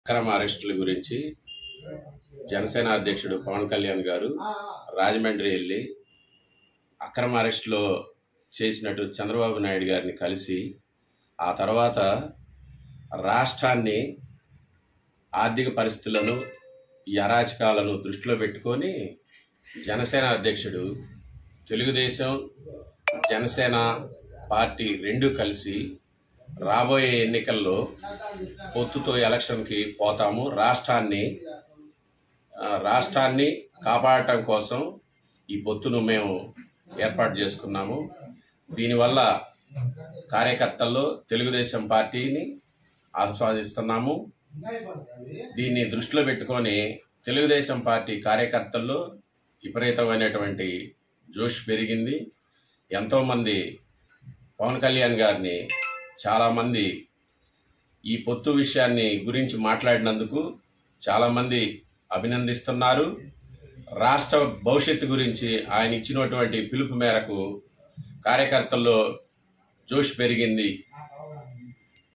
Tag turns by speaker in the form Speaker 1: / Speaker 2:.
Speaker 1: అక్రమ అరెస్టుల గురించి జనసేన అధ్యక్షుడు పవన్ కళ్యాణ్ గారు రాజమండ్రి వెళ్ళి అక్రమ అరెస్టులో చేసినట్టు చంద్రబాబు నాయుడు గారిని కలిసి ఆ తర్వాత రాష్ట్రాన్ని ఆర్థిక పరిస్థితులను ఈ అరాచకాలను దృష్టిలో పెట్టుకొని జనసేన అధ్యక్షుడు తెలుగుదేశం జనసేన పార్టీ రెండు కలిసి రాబోయే ఎన్నికల్లో పొత్తుతో ఎలక్షన్కి పోతాము రాష్ట్రాన్ని ఆ, రాష్ట్రాన్ని కాపాడటం కోసం ఈ పొత్తును మేము ఏర్పాటు చేసుకున్నాము దీనివల్ల కార్యకర్తల్లో తెలుగుదేశం పార్టీని ఆస్వాదిస్తున్నాము దీన్ని దృష్టిలో పెట్టుకొని తెలుగుదేశం పార్టీ కార్యకర్తల్లో విపరీతమైనటువంటి జోష్ పెరిగింది ఎంతోమంది పవన్ కళ్యాణ్ గారిని చాలామంది ఈ పొత్తు విషయాన్ని గురించి మాట్లాడినందుకు చాలామంది అభినందిస్తున్నారు రాష్ట్ర భవిష్యత్తు గురించి ఆయన ఇచ్చినటువంటి పిలుపు మేరకు కార్యకర్తల్లో జోష్ పెరిగింది